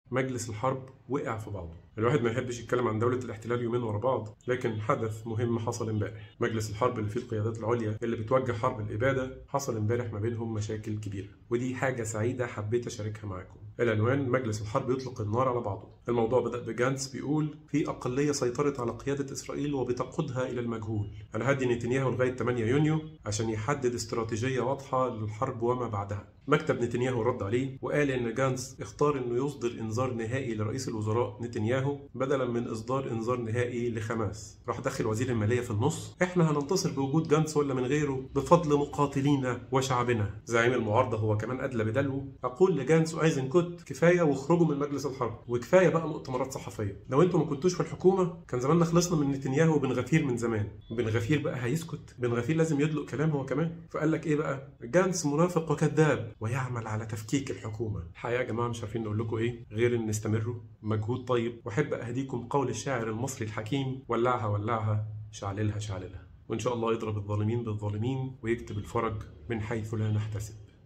مجلس الحرب وقع في بعضه الواحد ما يحبش يتكلم عن دولة الاحتلال يومين ورا بعض لكن حدث مهم حصل امبارح مجلس الحرب اللي فيه القيادات العليا اللي بتوجه حرب الإبادة حصل امبارح ما بينهم مشاكل كبيرة ودي حاجة سعيدة حبيت أشاركها معاكم العنوان مجلس الحرب يطلق النار على بعضه الموضوع بدأ بجانس بيقول في أقلية سيطرت على قيادة إسرائيل وبتقودها إلى المجهول أنا هدي نتنياهو لغاية 8 يونيو عشان يحدد استراتيجية واضحة للحرب وما بعدها مكتب نتنياهو رد عليه وقال إن جانس اختار إنه يصدر إنذار نهائي لرئيس الوزراء نتنياهو بدلا من إصدار إنذار نهائي لحماس راح دخل وزير المالية في النص إحنا هننتصر بوجود جانس ولا من غيره بفضل مقاتلينا وشعبنا زعيم المعارضة هو كمان أدلى بدلو أقول لجانس وأيزنكوت كفاية واخرجوا من مجلس الحرب وكفاية بقى مؤتمرات صحفية لو انتوا ما كنتوش في الحكومة كان زماننا خلصنا من نتنياهو وبن غفير من زمان بن غفير بقى هيسكت بن غفير لازم يدلق كلام هو كمان فقال لك ايه بقى جانس منافق وكذاب ويعمل على تفكيك الحكومة الحقيقة يا جماعة مش عارفين نقول لكم ايه غير ان استمروا مجهود طيب واحب اهديكم قول الشاعر المصري الحكيم ولعها ولعها شعللها شعللها وان شاء الله يضرب الظالمين بالظالمين ويكتب الفرج من حيث لا نحتسب